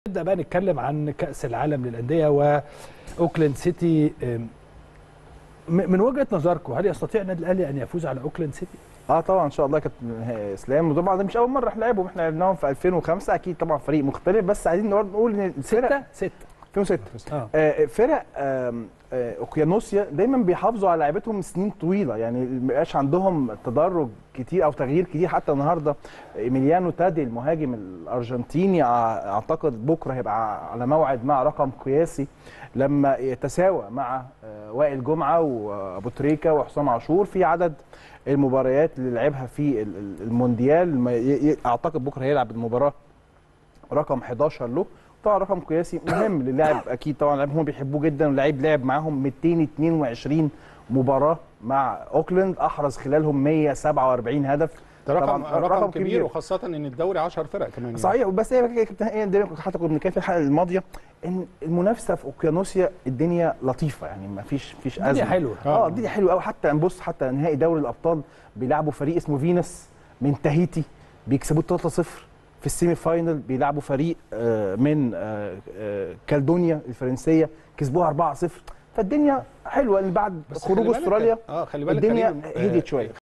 نبدا بقى نتكلم عن كاس العالم للانديه واوكلاند سيتي أم، م- من وجهه نظركم هل يستطيع النادي الاهلي ان يفوز على اوكلاند سيتي؟ اه طبعا ان شاء الله كابتن اسلام وطبعا ده مش اول مره احنا لعبهم احنا لعبناهم في 2005 اكيد طبعا فريق مختلف بس عايزين برضه نقول ان الفرق سته سته 2006 اه آه، فرق آم، آه، اوكيانوسيا دايما بيحافظوا على لعيبتهم سنين طويله يعني ما بيبقاش عندهم تدرج كتير او تغيير كتير حتى النهارده ايميليانو تادي المهاجم الارجنتيني أع- اعتقد بكره هيبقى على موعد مع رقم قياسي لما يتساوى مع آه، وائل جمعه وابو تريكه وحسام عاشور في عدد المباريات اللي لعبها في ال- ال- المونديال ما ي- ي- اعتقد بكره هيلعب المباراه رقم 11 له طبعا رقم قياسي مهم للاعب اكيد طبعا لاعب هم بيحبوه جدا واللعيب لعب معاهم 222 مباراه مع اوكلاند احرز خلالهم 147 هدف ده رقم طبعاً رقم, رقم كبير, كبير. وخاصه ان الدوري 10 فرق كمان يعني. صحيح بس هي كده- كده- هي دايما حتى كنا بنتكلم في الحلقه الماضيه ان المنافسه في اوكيانوسيا الدنيا لطيفه يعني ما فيش فيش ازمه الدنيا حلوه اه الدنيا حلوه قوي حتى نبص حتى نهائي دوري الابطال بيلعبوا فريق اسمه فينس من تاهيتي بيكسبوه 3-0 في السيمي فاينل بيلعبوا فريق آه، من آه، آه، كالدونيا الفرنسيه كسبوها 4-0 فالدنيا حلوه اللي بعد بس خروج خلي بالك- استراليا اه خلي بالك الدنيا كريم، آه، هديت شويه